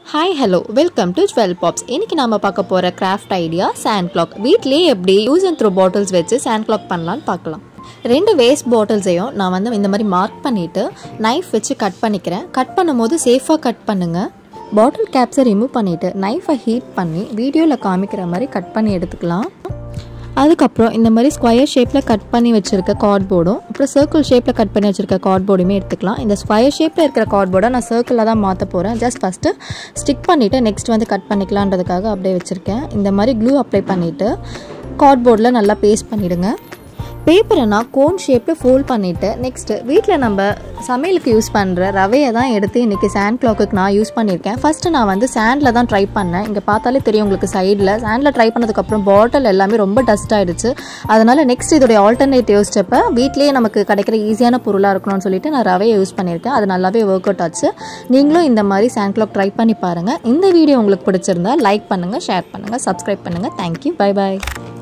hi hello welcome to டுவெல் பாப்ஸ் இன்னைக்கு நாம பார்க்க போகிற கிராஃப்ட் ஐடியா சாண்ட் கிளாக் வீட்லேயே எப்படி யூஸ் அண்ட் த்ரூ பாட்டில்ஸ் வச்சு சாண்ட் கிளாக் பண்ணலான்னு பார்க்கலாம் ரெண்டு வேஸ்ட் பாட்டில்ஸையும் நான் வந்து இந்த மாதிரி மார்க் பண்ணிவிட்டு நைஃப் வச்சு கட் பண்ணிக்கிறேன் கட் பண்ணும்போது சேஃபாக கட் பண்ணுங்கள் பாட்டில் கேப்ஸை ரிமூவ் பண்ணிவிட்டு நைஃபை ஹீட் பண்ணி வீடியோவில் காமிக்கிற மாதிரி கட் பண்ணி எடுத்துக்கலாம் அதுக்கப்புறம் இந்த மாதிரி ஸ்கொயர் ஷேப்பில் கட் பண்ணி வச்சுருக்க கார்ட்போர்டும் அப்புறம் சர்க்கிள் ஷேப்பில் கட் பண்ணி வச்சுருக்க கார்ட்போர்டுமே எடுத்துக்கலாம் இந்த ஸ்கொயர் ஷேப்பில் இருக்கிற கார்ட்போர்டை நான் சர்க்கிளில் தான் மாற்ற போகிறேன் ஜஸ்ட் ஃபஸ்ட்டு ஸ்டிக் பண்ணிவிட்டு நெக்ஸ்ட் வந்து கட் பண்ணிக்கலான்றதுக்காக அப்படியே வச்சுருக்கேன் இந்த மாதிரி க்ளூ அப்ளை பண்ணிவிட்டு கார்ட்போர்டில் நல்லா பேஸ்ட் பண்ணிவிடுங்க பேப்பரை நான் கோன் ஷேப்பில் ஃபோல்ட் பண்ணிவிட்டு நெக்ஸ்ட்டு வீட்டில் நம்ம சமையலுக்கு யூஸ் பண்ணுற ரவையை தான் எடுத்து இன்றைக்கி சாண்ட் கிளாக்குக்கு நான் யூஸ் பண்ணியிருக்கேன் ஃபஸ்ட்டு நான் வந்து சாண்டில் தான் ட்ரை பண்ணேன் இங்கே பார்த்தாலே தெரியும் உங்களுக்கு சைடில் சாண்டில் ட்ரை பண்ணதுக்கப்புறம் பாட்டில் எல்லாமே ரொம்ப டஸ்ட் ஆகிடுச்சு அதனால் நெக்ஸ்ட் இதோடைய ஆல்டர்னேட் யோசிச்சப்ப வீட்லேயே நமக்கு கிடைக்கிற ஈஸியான பொருளாக இருக்கணும்னு சொல்லிட்டு நான் ரவையை யூஸ் பண்ணியிருக்கேன் அது நல்லாவே ஒர்க் அவுட் ஆச்சு நீங்களும் இந்த மாதிரி சாண்ட் கிளாக் ட்ரை பண்ணி பாருங்கள் இந்த வீடியோ உங்களுக்கு பிடிச்சிருந்தா லைக் பண்ணுங்கள் ஷேர் பண்ணுங்கள் சப்ஸ்கிரைப் பண்ணுங்கள் தேங்க்யூ பை பாய்